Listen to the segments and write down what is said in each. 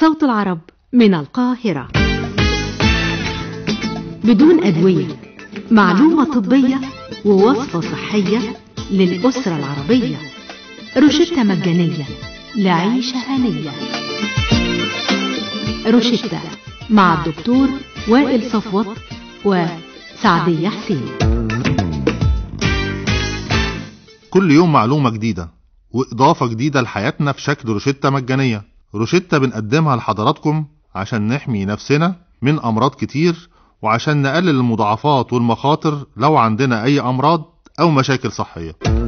صوت العرب من القاهرة بدون أدوية معلومة طبية ووصفة صحية للأسرة العربية روشتة مجانية لعيشة هنية روشتة مع الدكتور وائل صفوت وسعدية حسين كل يوم معلومة جديدة وإضافة جديدة لحياتنا في شكل روشتة مجانية روشتة بنقدمها لحضراتكم عشان نحمي نفسنا من أمراض كتير وعشان نقلل المضاعفات والمخاطر لو عندنا أي أمراض أو مشاكل صحية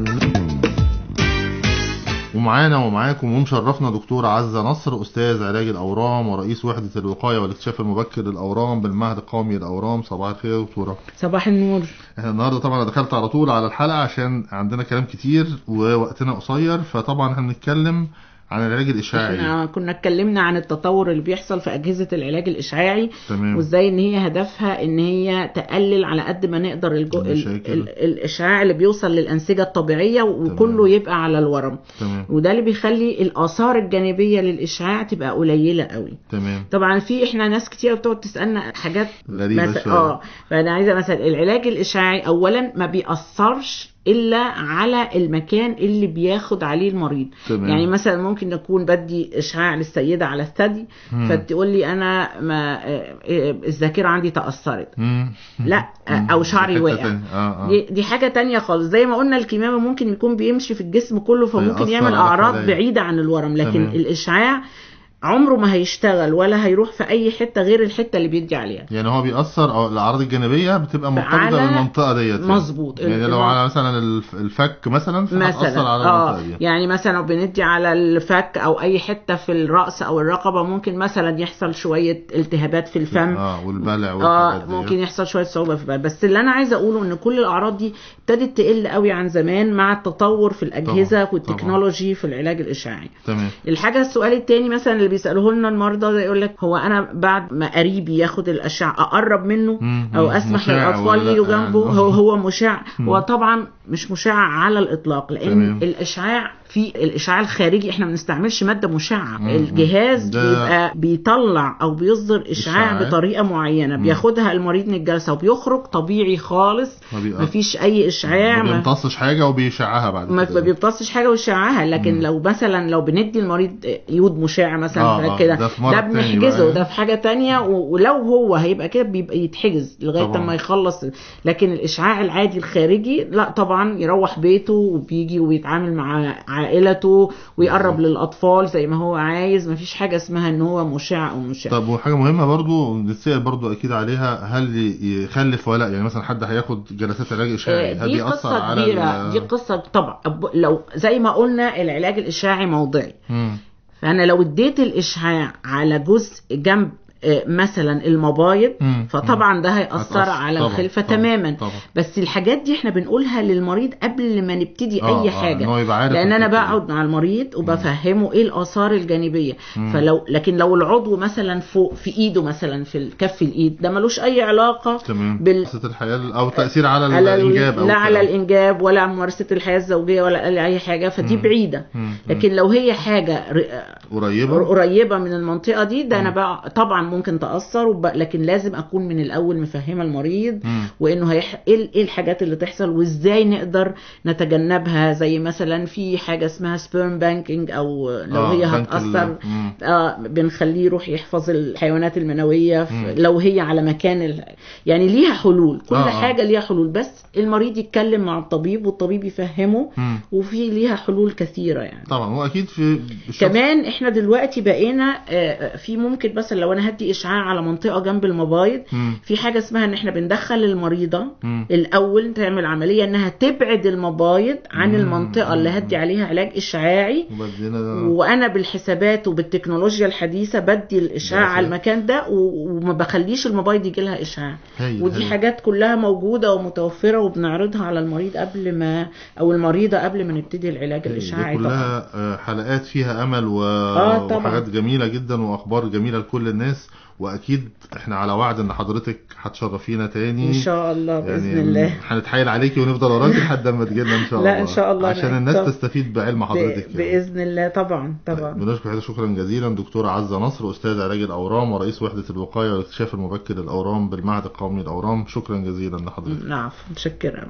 ومعانا ومعاكم ومشرفنا دكتورة عزة نصر أستاذ علاج الأورام ورئيس وحدة الوقاية والاكتشاف المبكر للأورام بالمعهد القومي للأورام صباح الخير يا دكتورة صباح النور احنا النهارده طبعا أنا دخلت على طول على الحلقة عشان عندنا كلام كتير ووقتنا قصير فطبعا احنا بنتكلم عن العلاج الإشعاعي احنا كنا اتكلمنا عن التطور اللي بيحصل في اجهزه العلاج الاشعاعي تمام وازاي ان هي هدفها ان هي تقلل على قد ما نقدر الجو... ال... المشاكل. ال... الاشعاع اللي بيوصل للانسجه الطبيعيه وكله يبقى على الورم تمام وده اللي بيخلي الاثار الجانبيه للاشعاع تبقى قليله قوي تمام طبعا في احنا ناس كتير بتقعد تسالنا حاجات غريبة مثلا شوية. اه فانا عايزه مثلا العلاج الاشعاعي اولا ما بيأثرش الا على المكان اللي بياخد عليه المريض تمام. يعني مثلا ممكن نكون بدي اشعاع للسيده على الثدي مم. فتقول لي انا ما آه، آه، الذاكره عندي تاثرت مم. لا مم. او شعري حتة واقع تانية. آه آه. دي, دي حاجه تانية خالص زي ما قلنا الكمامه ممكن يكون بيمشي في الجسم كله فممكن فيأثر يعمل على اعراض خلايا. بعيده عن الورم لكن تمام. الاشعاع عمره ما هيشتغل ولا هيروح في اي حته غير الحته اللي بيدي عليها يعني هو بيأثر أو الأعراض الجانبية بتبقى مرتبطة على- بالمنطقة ديت يعني. مظبوط. يعني لو الم- على مثلا الف- الفك مثلا فهتأثر مثلا على اه المنطقة دي يعني مثلا لو بندي على الفك او اي حته في الراس او الرقبه ممكن مثلا يحصل شويه التهابات في الفم اه والبلع اه والحاجات دي ممكن يحصل شويه صعوبه في البلع بس اللي انا عايزه اقوله ان كل الاعراض دي ابتدت تقل قوي عن زمان مع التطور في الاجهزه طبعاً، والتكنولوجي في العلاج الاشعاعي تمام الحاجه السؤال التاني مثلا اللي بيسالوه لنا المرضى ده يقول لك هو انا بعد ما قريبي ياخد الاشعه اقرب منه مم، او مم، اسمح مشع للاطفال ولا يجوا لأ؟ جنبه هو هو مشع هو طبعا مش مشع على الاطلاق لان تمام. الاشعاع في الاشعاع الخارجي احنا ما بنستعملش ماده مشعه مم، الجهاز ده- بيبقى بيطلع او بيصدر اشعاع إشعاعات. بطريقه معينه مم. بياخدها المريض من الجلسه وبيخرج طبيعي خالص ما بيأثر. مفيش اي اشعاع ما ما- بيمتصش حاجة وبيشعها بعد ما كده بيمتصش حاجه ويشعها لكن مم. لو مثلا لو بندي المريض يود مشع مثلا آه، آه، كده ده في مرض ده تاني بنحجزه بقى. ده في حاجه تانية و- ولو هو هيبقى كده بيبقى يتحجز لغايه طبعاً. ما يخلص لكن الاشعاع العادي الخارجي لا طبعا يروح بيته وبيجي ويتعامل مع عائلته ويقرب للاطفال زي ما هو عايز مفيش حاجه اسمها ان هو مشع او مشع طب وحاجة مهمة برضو نتسأل برضو أكيد عليها هل يخلف ولا لا يعني مثلا حد هياخد جلسات علاج إشعاعي هل دي بيأثر قصه على كبيره ال- دي قصه طبعا لو زي ما قلنا العلاج الاشعاعي موضعي مم. فانا لو اديت الاشعاع على جزء جنب آه، مثلا المبايض مم. فطبعا ده هيأثر هتأثر. على طبعاً، الخلفة طبعاً، تماما طبعاً. بس الحاجات دي احنا بنقولها للمريض قبل ما نبتدي آه، اي آه، حاجة إن هو يبقى عارف لان انا الحتة دي. بقعد مع المريض وبفهمه ايه الاثار الجانبية مم. فلو لكن لو العضو مثلا فوق في ايده مثلا في كف الايد ده ملوش اي علاقة تمام بال قصة الحياة أو تأثير على على ال- الإنجاب أو لا على كده. الانجاب ولا ممارسه الحياه الزوجيه ولا اي حاجه فدي مم. بعيده مم. لكن لو هي حاجه ر- قريبة قريبه من المنطقه دي ده انا مم. بقى طبعا ممكن تاثر وب... لكن لازم اكون من الاول مفهمه المريض مم. وانه هيح... ايه ال- إيه الحاجات اللي تحصل وازاي نقدر نتجنبها زي مثلا في حاجه اسمها سبيرم بانكينج او لو آه، هي بنك ال- هتاثر مم. آه بنخليه يروح يحفظ الحيوانات المنويه ف- مم. لو هي على مكان ال... يعني ليها حلول كل آه، آه. حاجه ليها حلول بس المريض يتكلم مع الطبيب والطبيب يفهمه مم. وفي ليها حلول كثيره يعني طبعا هو أكيد في الشخص- كمان احنا دلوقتي بقينا آه، في ممكن مثلا لو انا هدي اشعاع على منطقه جنب المبايض مم. في حاجه اسمها ان احنا بندخل المريضه مم. الاول تعمل عمليه انها تبعد المبايض عن مم. المنطقه اللي هدي عليها علاج اشعاعي وبدينا وانا بالحسابات وبالتكنولوجيا الحديثه بدي الاشعاع جلسات. على المكان ده و- وما بخليش المبايض يجي لها اشعاع هايل، ودي هايل. حاجات كلها موجوده ومتوفره وبنعرضها على المريض قبل ما او المريضه قبل ما نبتدي العلاج الاشعاعي دي طبعا كلها آه، حلقات فيها امل و... آه، طبعاً. وحاجات جميله جدا واخبار جميله لكل الناس كويس واكيد احنا على وعد ان حضرتك هتشرفينا تاني ان شاء الله باذن يعني الله هنتحايل عليكي ونفضل وراكي لحد ما تجينا ان شاء الله لا، إن شاء الله. عشان الناس طب- تستفيد بعلم حضرتك ب- يعني. باذن الله طبعا طبعا بنشكر حضرتك شكرا جزيلا دكتورة عزة نصر أستاذ علاج الأورام ورئيس وحدة الوقاية والاكتشاف المبكر للأورام بالمعهد القومي للأورام شكرا جزيلا لحضرتك نعم متشكره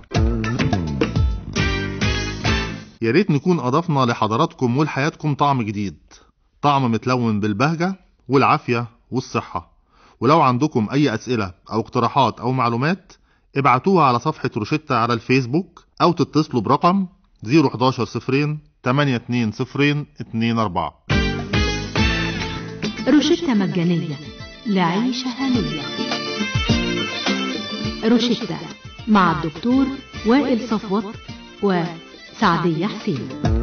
يا ريت نكون أضفنا لحضراتكم ولحياتكم طعم جديد طعم متلون بالبهجة والعافية والصحة ولو عندكم أي أسئلة أو اقتراحات أو معلومات ابعتوها على صفحة روشتة على الفيسبوك أو تتصلوا برقم 011 صفرين 82 صفرين 24 روشتة مجانية لعيشة هنية روشتة مع الدكتور وائل صفوت وسعدية حسين